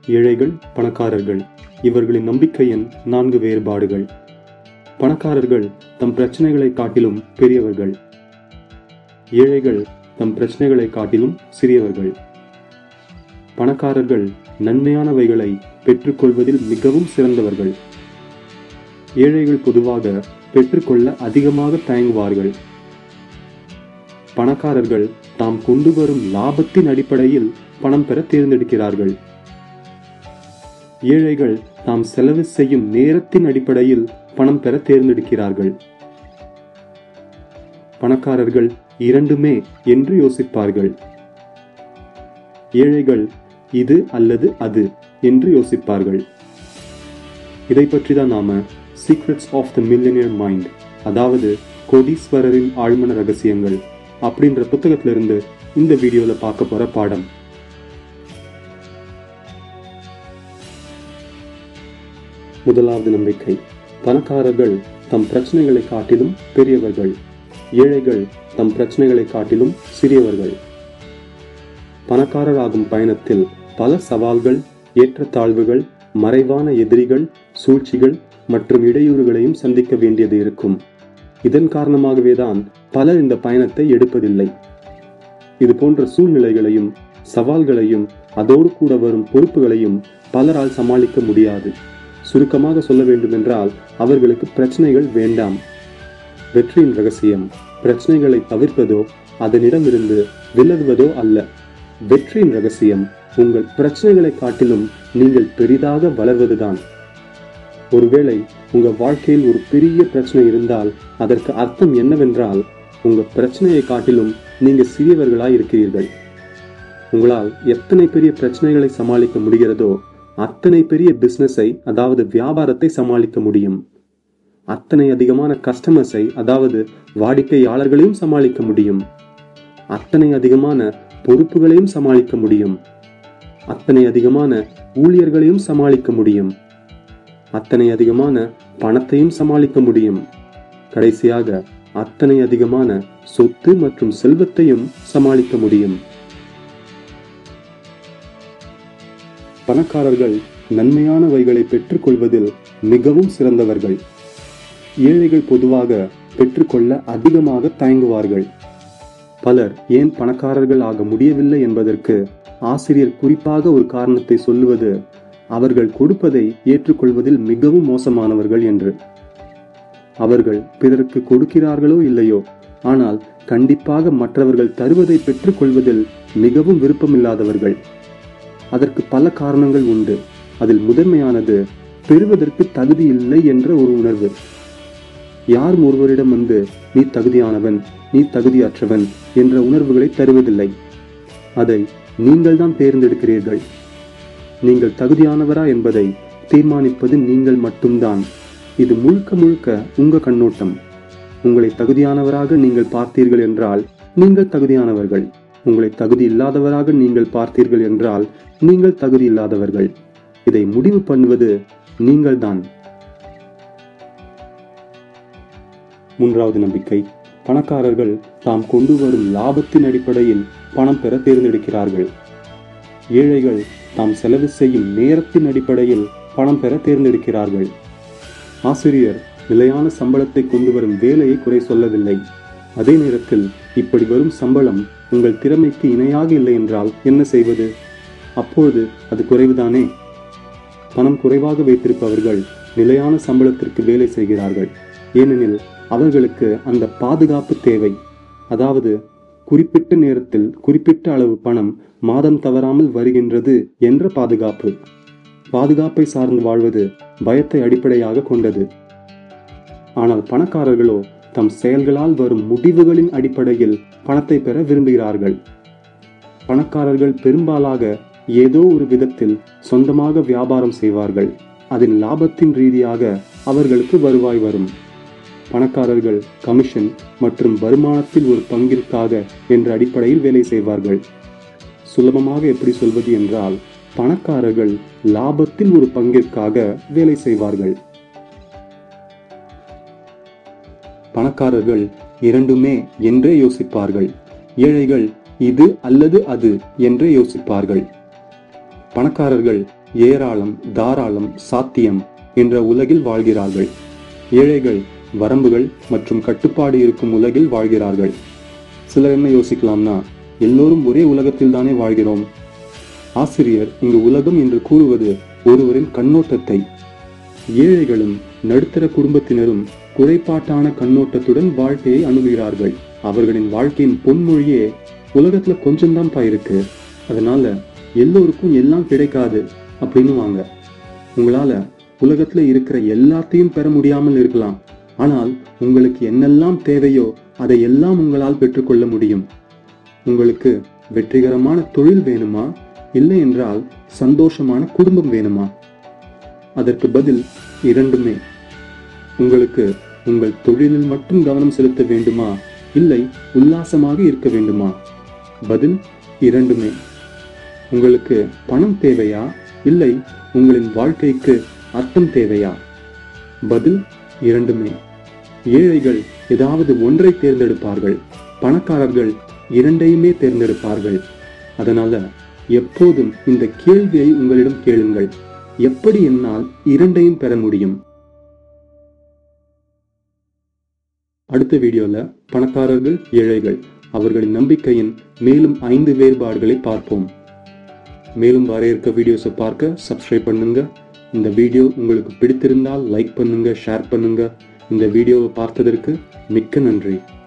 ஏழைகள் பணக்காரர்கள் இவர்களின் நம்பிக்கையின் நான்கு வேறுபாடுகள் பணக்காரர்கள் தம் பிரச்சனைகளை காட்டிலும் பெரியவர்கள் ஏழைகள் தம் பிரச்சனைகளை காட்டிலும் சிறியவர்கள் பணக்காரர்கள் நன்மையானவைகளை பெற்றுக்கொள்வதில் மிகவும் சிறந்தவர்கள் ஏழைகள் பொதுவாக பெற்றுக்கொள்ள அதிகமாக தயங்குவார்கள் பணக்காரர்கள் தாம் கொண்டு வரும் லாபத்தின் அடிப்படையில் பணம் பெற தேர்ந்தெடுக்கிறார்கள் ஏழைகள் தாம் செலவு செய்யும் நேரத்தின் அடிப்படையில் பணம் பெற தேர்ந்தெடுக்கிறார்கள் பணக்காரர்கள் இரண்டுமே என்று யோசிப்பார்கள் ஏழைகள் இது அல்லது அது என்று யோசிப்பார்கள் இதை பற்றி தான் நாம secrets of the millionaire mind அதாவது கோடீஸ்வரரின் ஆழ்மன ரகசியங்கள் அப்படின்ற புத்தகத்துல இருந்து இந்த வீடியோல பார்க்க போற பாடம் முதலாவது நம்பிக்கை பணக்காரர்கள் தம் பிரச்சனைகளை காட்டிலும் பெரியவர்கள் ஏழைகள் தம் பிரச்சனைகளை காட்டிலும் சிறியவர்கள் பணக்காரராகும் பயணத்தில் பல சவால்கள் ஏற்றத்தாழ்வுகள் மறைவான எதிரிகள் சூழ்ச்சிகள் மற்றும் இடையூறுகளையும் சந்திக்க வேண்டியது இருக்கும் இதன் காரணமாகவே தான் பலர் இந்த பயணத்தை எடுப்பதில்லை இது போன்ற சூழ்நிலைகளையும் சவால்களையும் அதோடு கூட வரும் பொறுப்புகளையும் பலரால் சமாளிக்க முடியாது சுருக்கமாக சொல்ல வேண்டுமென்றால் அவர்களுக்கு பிரச்சனைகள் வேண்டாம் வெற்றியின் ரகசியம் பிரச்சனைகளை தவிர்ப்பதோ அதனிடமிருந்து விலகுவதோ அல்ல வெற்றியின் ரகசியம் உங்கள் பிரச்சனைகளை காட்டிலும் நீங்கள் பெரிதாக வளர்வதுதான் ஒருவேளை உங்க வாழ்க்கையில் ஒரு பெரிய பிரச்சனை இருந்தால் அதற்கு அர்த்தம் என்னவென்றால் உங்க பிரச்சனையை காட்டிலும் நீங்க சிறியவர்களாய் இருக்கிறீர்கள் உங்களால் எத்தனை பெரிய பிரச்சனைகளை சமாளிக்க முடிகிறதோ அத்தனை பெரிய பிசினஸை அதாவது வியாபாரத்தை சமாளிக்க முடியும் அத்தனை அதிகமான கஸ்டமர்ஸை அதாவது வாடிக்கையாளர்களையும் சமாளிக்க முடியும் அத்தனை அதிகமான பொறுப்புகளையும் சமாளிக்க முடியும் அத்தனை அதிகமான ஊழியர்களையும் சமாளிக்க முடியும் அத்தனை அதிகமான பணத்தையும் சமாளிக்க முடியும் கடைசியாக அத்தனை அதிகமான சொத்து மற்றும் செல்வத்தையும் சமாளிக்க முடியும் பணக்காரர்கள் நன்மையானவைகளை பெற்றுக்கொள்வதில் மிகவும் சிறந்தவர்கள் ஏழைகள் பொதுவாக பெற்றுக்கொள்ள அதிகமாக தயங்குவார்கள் பலர் ஏன் பணக்காரர்கள் ஆக முடியவில்லை என்பதற்கு ஆசிரியர் குறிப்பாக ஒரு காரணத்தை சொல்லுவது அவர்கள் கொடுப்பதை ஏற்றுக்கொள்வதில் மிகவும் மோசமானவர்கள் என்று அவர்கள் பிறருக்கு கொடுக்கிறார்களோ இல்லையோ ஆனால் கண்டிப்பாக மற்றவர்கள் தருவதை பெற்றுக்கொள்வதில் மிகவும் விருப்பமில்லாதவர்கள் அதற்கு பல காரணங்கள் உண்டு அதில் முதன்மையானது பெறுவதற்கு தகுதி இல்லை என்ற ஒரு உணர்வு யாரும் ஒருவரிடம் வந்து நீ தகுதியானவன் நீ தகுதியற்றவன் என்ற உணர்வுகளை தருவதில்லை அதை நீங்கள் தான் தேர்ந்தெடுக்கிறீர்கள் நீங்கள் தகுதியானவரா என்பதை தீர்மானிப்பது நீங்கள் மட்டும்தான் இது முழுக்க முழுக்க உங்க கண்ணோட்டம் உங்களை தகுதியானவராக நீங்கள் பார்த்தீர்கள் என்றால் நீங்கள் தகுதியானவர்கள் உங்களை தகுதி இல்லாதவராக நீங்கள் பார்த்தீர்கள் என்றால் நீங்கள் தகுதி இல்லாதவர்கள் இதை முடிவு பண்ணுவது நீங்கள்தான் மூன்றாவது நம்பிக்கை பணக்காரர்கள் தாம் கொண்டு வரும் லாபத்தின் அடிப்படையில் பணம் பெற தேர்ந்தெடுக்கிறார்கள் ஏழைகள் தாம் செலவு செய்யும் நேரத்தின் அடிப்படையில் பணம் பெற தேர்ந்தெடுக்கிறார்கள் ஆசிரியர் நிலையான சம்பளத்தை கொண்டு வரும் வேலையை குறை சொல்லவில்லை அதே நேரத்தில் இப்படி வரும் சம்பளம் உங்கள் திறமைக்கு இணையாக இல்லை என்றால் என்ன செய்வது அப்பொழுது அது குறைவுதானே பணம் குறைவாக வைத்திருப்பவர்கள் நிலையான சம்பளத்திற்கு வேலை செய்கிறார்கள் ஏனெனில் அவர்களுக்கு அந்த பாதுகாப்பு தேவை அதாவது குறிப்பிட்ட நேரத்தில் குறிப்பிட்ட அளவு பணம் மாதம் தவறாமல் வருகின்றது என்ற பாதுகாப்பு பாதுகாப்பை சார்ந்து வாழ்வது பயத்தை அடிப்படையாக கொண்டது ஆனால் பணக்காரர்களோ தம் செயல்களால் வரும் முடிவுகளின் அடிப்படையில் பணத்தை பெற விரும்புகிறார்கள் பணக்காரர்கள் பெரும்பாலாக ஏதோ ஒரு விதத்தில் சொந்தமாக வியாபாரம் செய்வார்கள் அதன் லாபத்தின் ரீதியாக அவர்களுக்கு வருவாய் வரும் பணக்காரர்கள் கமிஷன் மற்றும் வருமானத்தில் ஒரு பங்கிற்காக என்ற அடிப்படையில் வேலை செய்வார்கள் சுலபமாக எப்படி சொல்வது என்றால் பணக்காரர்கள் லாபத்தில் ஒரு பங்கிற்காக வேலை செய்வார்கள் பணக்காரர்கள் இரண்டுமே என்றே யோசிப்பார்கள் ஏழைகள் இது அல்லது அது என்றே யோசிப்பார்கள் பணக்காரர்கள் ஏராளம் தாராளம் சாத்தியம் என்ற உலகில் வாழ்கிறார்கள் ஏழைகள் வரம்புகள் மற்றும் கட்டுப்பாடு இருக்கும் உலகில் வாழ்கிறார்கள் சிலர் என்ன யோசிக்கலாம்னா எல்லோரும் ஒரே உலகத்தில் தானே வாழ்கிறோம் ஆசிரியர் இங்கு உலகம் என்று கூறுவது ஒருவரின் கண்ணோட்டத்தை ஏழைகளும் நடுத்தர குடும்பத்தினரும் குறைபாட்டான கண்ணோட்டத்துடன் வாழ்க்கையை அணுகுகிறார்கள் அவர்களின் வாழ்க்கையின் பொன்மொழியே உலகத்துல கொஞ்சம் தான் இருக்கு அதனால எல்லோருக்கும் எல்லாம் கிடைக்காது அப்படின்னு வாங்க உங்களால உலகத்துல இருக்கிற எல்லாத்தையும் பெற முடியாமல் இருக்கலாம் ஆனால் உங்களுக்கு என்னெல்லாம் தேவையோ அதை எல்லாம் உங்களால் பெற்றுக்கொள்ள முடியும் உங்களுக்கு வெற்றிகரமான தொழில் வேணுமா இல்லை என்றால் சந்தோஷமான குடும்பம் வேணுமா அதற்கு பதில் இரண்டுமே உங்களுக்கு உங்கள் தொழிலில் மட்டும் கவனம் செலுத்த வேண்டுமா இல்லை உல்லாசமாக இருக்க வேண்டுமா பதில் இரண்டுமே உங்களுக்கு பணம் தேவையா இல்லை உங்களின் வாழ்க்கைக்கு அர்த்தம் தேவையா பதில் இரண்டுமே ஏழைகள் ஏதாவது ஒன்றை தேர்ந்தெடுப்பார்கள் பணக்காரர்கள் இரண்டையுமே தேர்ந்தெடுப்பார்கள் அதனால எப்போதும் இந்த கேள்வியை உங்களிடம் கேளுங்கள் எப்படி என்னால் இரண்டையும் பெற முடியும் அடுத்த வீடியோல பணக்காரர்கள் ஏழைகள் அவர்களின் நம்பிக்கையின் மேலும் ஐந்து வேறுபாடுகளை பார்ப்போம் மேலும் வர இருக்க வீடியோஸை பார்க்க சப்ஸ்கிரைப் பண்ணுங்க இந்த வீடியோ உங்களுக்கு பிடித்திருந்தால் லைக் பண்ணுங்க ஷேர் பண்ணுங்க இந்த வீடியோவை பார்த்ததற்கு மிக்க நன்றி